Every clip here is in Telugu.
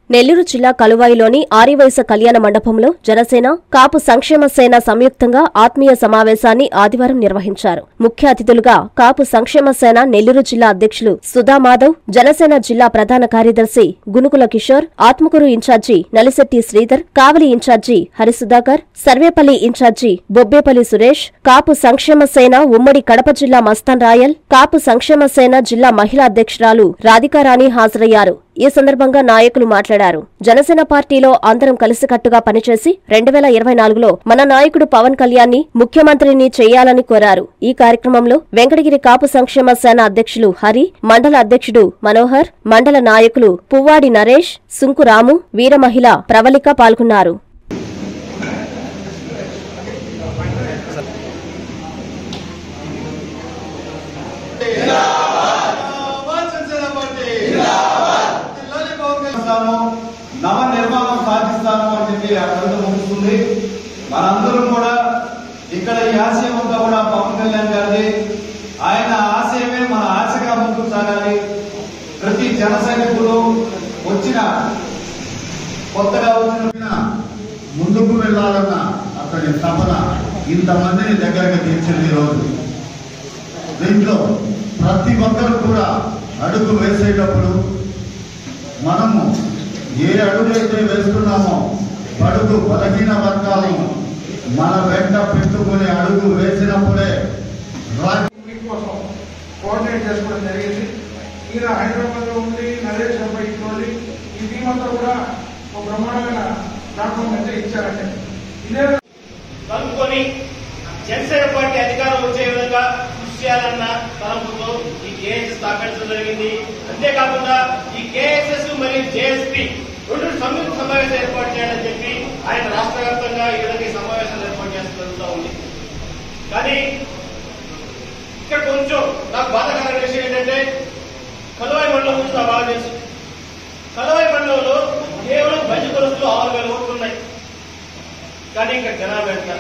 నెల్లూరు జిల్లా కలువాయిలోని ఆరివైస కళ్యాణ మండపంలో జనసేన కాపు సంక్షేమ సేన సంయుక్తంగా ఆత్మీయ సమావేశాన్ని ఆదివారం నిర్వహించారు ముఖ్య అతిథులుగా కాపు సంక్షేమ సేన నెల్లూరు జిల్లా అధ్యక్షులు సుధా మాధవ్ జనసేన జిల్లా ప్రధాన కార్యదర్శి Gunukula Kishore Atmakur incharge Nalisetti Sridhar Kavali incharge Harisudhakar Sarvepalli incharge Bobbepalli Suresh Kapu Sankshema Sena ఉమ్మడి కడప జిల్లా మస్తాన్ రాయల్ కాపు సంక్షేమ సేన జిల్లా మహిళా అధ్యక్షురాలు రాధికారాణి హాజరయ్యారు ఈ సందర్భంగా నాయకులు మాట్లాడారు జనసేన పార్టీలో అందరం కలిసికట్టుగా పనిచేసి రెండు వేల ఇరవై నాలుగులో మన నాయకుడు పవన్ కళ్యాణ్ ని ముఖ్యమంత్రిని చేయాలని కోరారు ఈ కార్యక్రమంలో వెంకటగిరి కాపు సంక్షేమ సేన అధ్యక్షులు హరి మండల అధ్యక్షుడు మనోహర్ మండల నాయకులు పువ్వాడి నరేష్ సుంకు రాము వీరమహిళ ప్రవళిక పాల్గొన్నారు చేస్తాము నవ నిర్మాణం సాధిస్తాము అని చెప్పి ఆ కవిత ముగుస్తుంది మనందరం కూడా ఇక్కడ ఈ ఆశయం అంతా కూడా పవన్ కళ్యాణ్ గారిది ఆయన ఆశయమే మన ఆశగా ముందుకు సాగాలి ప్రతి జన సైనికులు వచ్చిన కొత్తగా వచ్చిన ముందుకు వెళ్ళాలన్న అతని తపన ఇంతమందిని దగ్గరగా తీర్చింది ఈ రోజు దీంట్లో ప్రతి ఒక్కరు కూడా అడుగు వేసేటప్పుడు మనము ఏ అడుగైతే వేస్తున్నామో అడుగు బలహీన వర్గాలను మన వెంట పెట్టుకుని అడుగు వేసినప్పుడే రాజ్యం మీట్ కోసం కోఆర్డినేట్ చేసుకోవడం జరిగింది ఈయన హైదరాబాద్ లో ఉండి నరేష్ అబ్బాయి తోలి ఈ టీం అంతా కూడా ఒక బ్రహ్మాండమైన ప్లాట్ఫామ్ అయితే ఇచ్చారంటే ఇదే కలుపుకొని జనసేన పార్టీ అధికారం వచ్చే విధంగా కృషి చేయాలన్న తలంపుతో ఈ కేఎస్ఎస్ స్థాపించడం జరిగింది అంతేకాకుండా ఈ కేఎస్ఎస్ మరియు జేఎస్పీ రెండు సంయుక్త సమావేశం ఏర్పాటు చేయాలని చెప్పి ఆయన రాష్ట్ర వ్యాప్తంగా ఈ విధంగా ఈ సమావేశాలు ఏర్పాటు చేస్తూ జరుగుతూ ఉంది కానీ ఇక్కడ కొంచెం నాకు బాధాకరమైన విషయం ఏంటంటే కలువాయి మండలం గురించి నాకు బాగా తెలుసు కలువాయి మండలంలో కేవలం బంజ కొలుసులు ఆరు వేల ఓట్లు ఉన్నాయి కానీ ఇక్కడ జనాభా ఎంత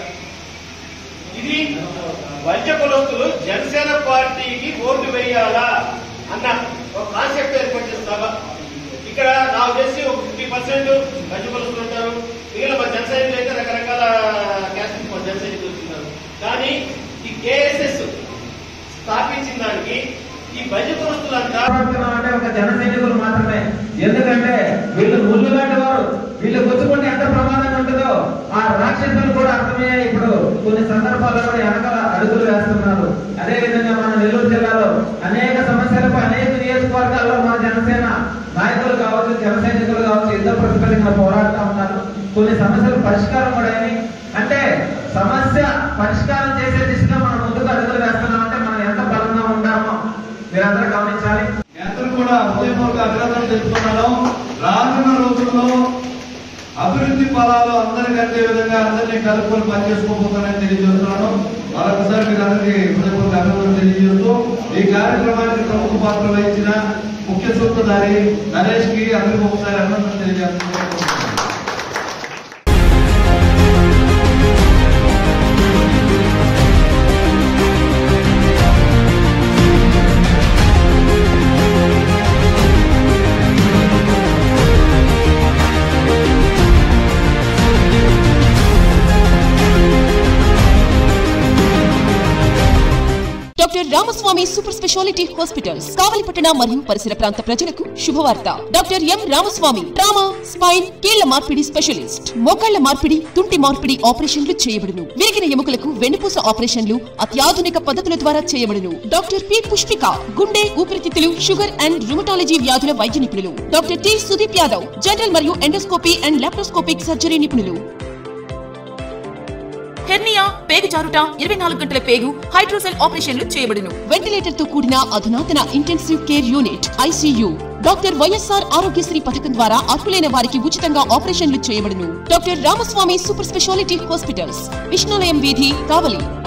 ఇది వంచ కులస్తులు జనసేన పార్టీకి ఓటు వేయాలా అన్న ఒక కాన్సెప్ట్ ఏర్పాటు చేస్తావా ఇక్కడ నాకు తెలిసి ఒక ఫిఫ్టీ పర్సెంట్ వంచ కులస్తులు ఉంటారు మిగిలిన మన జన సైనికులు అయితే రకరకాల క్యాస్ట్ మన జన సైనికులు ఉన్నారు కానీ ఈ కేఎస్ఎస్ స్థాపించిన దానికి ఈ వంచ కులస్తులంతా మాట్లాడుతున్నాం అంటే ఒక జన సైనికులు మాత్రమే ఎందుకంటే వీళ్ళు ముళ్ళు లాంటి వారు వీళ్ళు గుచ్చుకుంటే ఎంత ప్రమాదంగా ఉంటుందో ఆ రాక్షసులు కూడా అర్థమయ్యాయి ఇప్పుడు కొన్ని సందర్భాల్లో కూడా వెనకాల అడుగులు వేస్తున్నారు అదే విధంగా మన నెల్లూరు జిల్లాలో అనేక సమస్యలకు అనేక నియోజకవర్గాల్లో మన జనసేన నాయకులు కావచ్చు జన సైనికులు కావచ్చు యుద్ధ ప్రతిఫలంగా పోరాడుతూ ఉన్నారు కొన్ని సమస్యలు పరిష్కారం కూడా అయినాయి అంటే సమస్య పరిష్కారం చేసే దిశగా మనం ముందుకు అడుగులు వేస్తున్నాం అంటే మనం ఎంత బలంగా ఉంటామో మీరందరూ గమనించాలి అందరూ కూడా హృదయపూర్వక అభినందనలు తెలుపుతున్నాను రానున్న రోజుల్లో అభివృద్ధి ఫలాలు అందరికి అందే విధంగా అందరినీ కలుపుకొని పనిచేసుకోబోతున్నానని తెలియజేస్తున్నాను మరొకసారి మీరు అందరికీ హృదయపూర్వక అభినందనలు తెలియజేస్తూ ఈ కార్యక్రమానికి ప్రముఖ పాత్ర వహించిన ముఖ్య సూత్రధారి నరేష్ కి అందరికీ ఒకసారి అభినందనలు తెలియజేస్తున్నాను doctor Ramaswamy super speciality hospitals కావలిపట్టణ మరియు పరిసర ప్రాంత ప్రజలకు శుభవార్త doctor M Ramaswamy trauma spine కీళ్ల మార్పిడి స్పెషలిస్ట్ మోకాళ్ల మార్పిడి తుంటి మార్పిడి ఆపరేషన్లు చేయబడును విరిగిన ఎముకలకు వెన్నుపూస ఆపరేషన్లు అత్యాధునిక పద్ధతుల ద్వారా చేయబడును డాక్టర్ పి పుష్పిక గుండె ఊపిరితిత్తులు షుగర్ అండ్ రుమటాలజీ వ్యాధుల వైద్య నిపుణులు doctor T Sudeep Yadav general మరియు ఎండోస్కోపీ అండ్ లాప్రోస్కోపిక్ సర్జరీ నిపుణులు హెర్నియా పేగు జారుట ఇరవై నాలుగు గంటల పేగు హైడ్రోసెల్ ఆపరేషన్లు చేయబడును వెంటిలేటర్ తో కూడిన అధునాతన intensive care unit ICU doctor YSR Arogyasri పథకం ద్వారా అర్హులైన వారికి ఉచితంగా ఆపరేషన్లు చేయబడును doctor Ramaswamy super speciality hospitals Vishnulayam వీధి కావలి